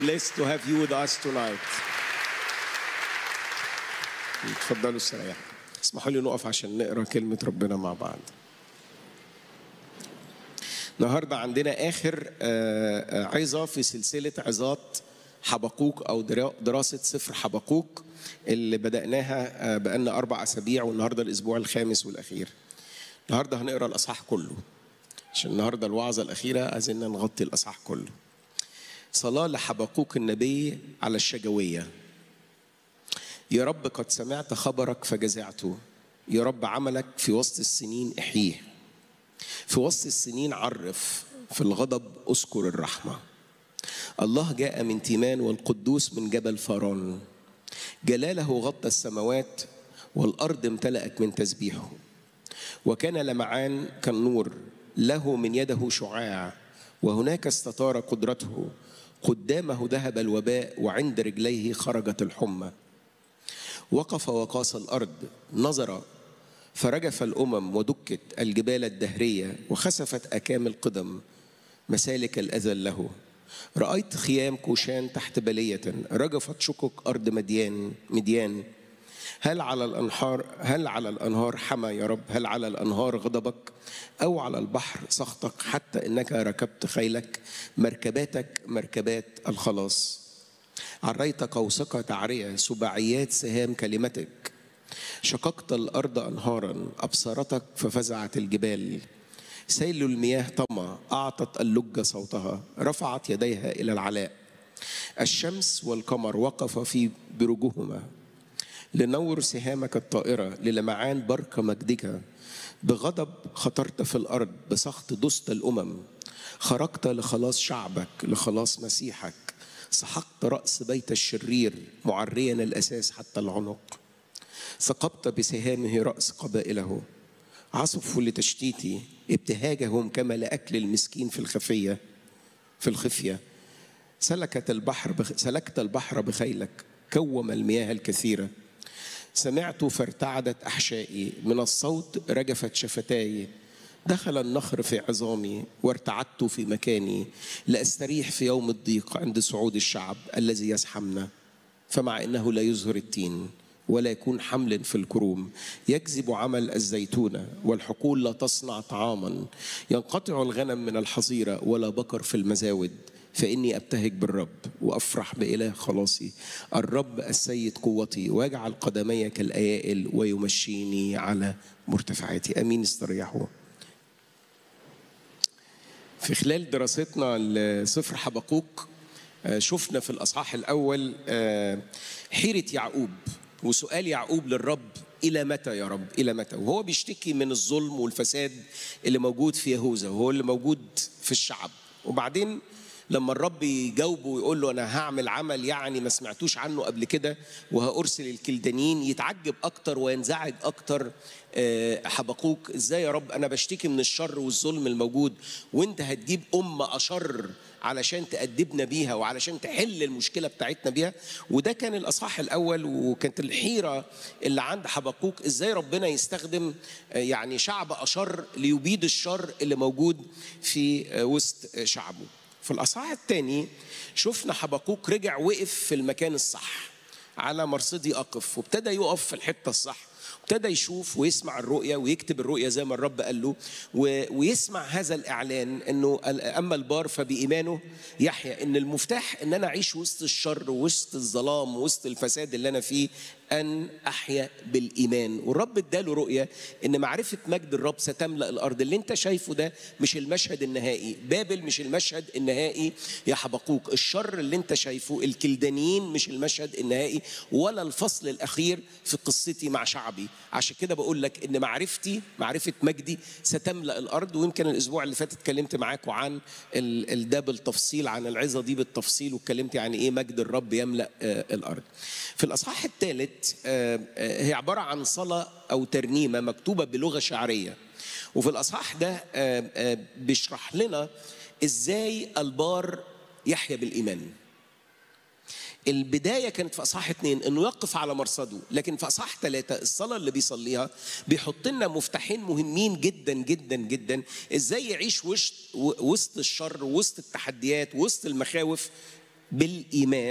blessed to have you with us tonight. اتفضلوا استريحوا. اسمحوا لي نقف عشان نقرا كلمة ربنا مع بعض. النهارده عندنا آخر آه، آه، عظة في سلسلة عظات حبقوق أو درا- دراسة سفر حبقوق اللي بدأناها آه، بقالنا أربع أسابيع والنهارده الأسبوع الخامس والأخير. النهارده هنقرا الأصحاح كله. عشان النهارده الوعظة الأخيرة عايزين نغطي الأصحاح كله. صلاة لحبقوق النبي على الشجوية يا رب قد سمعت خبرك فجزعته يا رب عملك في وسط السنين احييه في وسط السنين عرف في الغضب اذكر الرحمة الله جاء من تيمان والقدوس من جبل فاران جلاله غطى السماوات والأرض امتلأت من تسبيحه وكان لمعان كالنور له من يده شعاع وهناك استطار قدرته قدامه ذهب الوباء وعند رجليه خرجت الحمى وقف وقاس الارض نظر فرجف الامم ودكت الجبال الدهريه وخسفت اكام القدم مسالك الاذى له رايت خيام كوشان تحت بليه رجفت شقق ارض مديان مديان هل على الانهار هل على الانهار حمى يا رب هل على الانهار غضبك او على البحر سخطك حتى انك ركبت خيلك مركباتك مركبات الخلاص عريت قوسك تعرية سباعيات سهام كلمتك شققت الأرض أنهارا أبصرتك ففزعت الجبال سيل المياه طمى أعطت اللجة صوتها رفعت يديها إلى العلاء الشمس والقمر وقف في برجهما لنور سهامك الطائرة للمعان برك مجدك بغضب خطرت في الأرض بسخط دست الأمم خرجت لخلاص شعبك لخلاص مسيحك سحقت رأس بيت الشرير معريا الأساس حتى العنق ثقبت بسهامه رأس قبائله عصفوا لتشتيتي ابتهاجهم كما لأكل المسكين في الخفية في الخفية سلكت البحر بخ... سلكت البحر بخيلك كوم المياه الكثيرة سمعت فارتعدت أحشائي من الصوت رجفت شفتاي دخل النخر في عظامي وارتعدت في مكاني لأستريح في يوم الضيق عند صعود الشعب الذي يزحمنا فمع إنه لا يزهر التين ولا يكون حمل في الكروم يكذب عمل الزيتونة والحقول لا تصنع طعاما ينقطع الغنم من الحظيرة ولا بقر في المزاود فإني أبتهج بالرب وأفرح بإله خلاصي الرب السيد قوتي ويجعل قدمي كالأيائل ويمشيني على مرتفعاتي أمين استريحوا في خلال دراستنا لسفر حبقوق آه، شفنا في الأصحاح الأول آه، حيرة يعقوب وسؤال يعقوب للرب إلى متى يا رب إلى متى وهو بيشتكي من الظلم والفساد اللي موجود في يهوذا وهو اللي موجود في الشعب وبعدين لما الرب يجاوبه ويقول له انا هعمل عمل يعني ما سمعتوش عنه قبل كده وهارسل الكلدانيين يتعجب اكتر وينزعج اكتر آه، حبقوك ازاي يا رب انا بشتكي من الشر والظلم الموجود وانت هتجيب امه اشر علشان تأدبنا بيها وعلشان تحل المشكله بتاعتنا بيها وده كان الاصحاح الاول وكانت الحيره اللي عند حبقوك ازاي ربنا يستخدم آه، يعني شعب اشر ليبيد الشر اللي موجود في آه، وسط آه، شعبه في الأصحاح الثاني شفنا حبقوق رجع وقف في المكان الصح على مرصدي أقف وابتدى يقف في الحتة الصح ابتدى يشوف ويسمع الرؤية ويكتب الرؤية زي ما الرب قال له و- ويسمع هذا الإعلان أنه ال- أما البار فبإيمانه يحيى أن المفتاح أن أنا أعيش وسط الشر وسط الظلام وسط الفساد اللي أنا فيه أن أحيا بالإيمان والرب اداله رؤية أن معرفة مجد الرب ستملأ الأرض اللي أنت شايفه ده مش المشهد النهائي بابل مش المشهد النهائي يا حبقوق الشر اللي أنت شايفه الكلدانيين مش المشهد النهائي ولا الفصل الأخير في قصتي مع شعبي عشان كده بقول لك أن معرفتي معرفة مجدي ستملأ الأرض ويمكن الأسبوع اللي فات اتكلمت معاكم عن ال- ال- ده بالتفصيل عن العظة دي بالتفصيل واتكلمت يعني إيه مجد الرب يملأ آه، الأرض في الأصحاح الثالث آه، آه، هي عبارة عن صلاة أو ترنيمة مكتوبة بلغة شعرية وفي الأصحاح ده آه، آه، بيشرح لنا إزاي البار يحيا بالإيمان البداية كانت في أصحاح اتنين إنه يقف على مرصده، لكن في أصحاح ثلاثة الصلاة اللي بيصليها بيحط لنا مفتاحين مهمين جدا جدا جدا إزاي يعيش وسط وسط الشر وسط التحديات وسط المخاوف بالايمان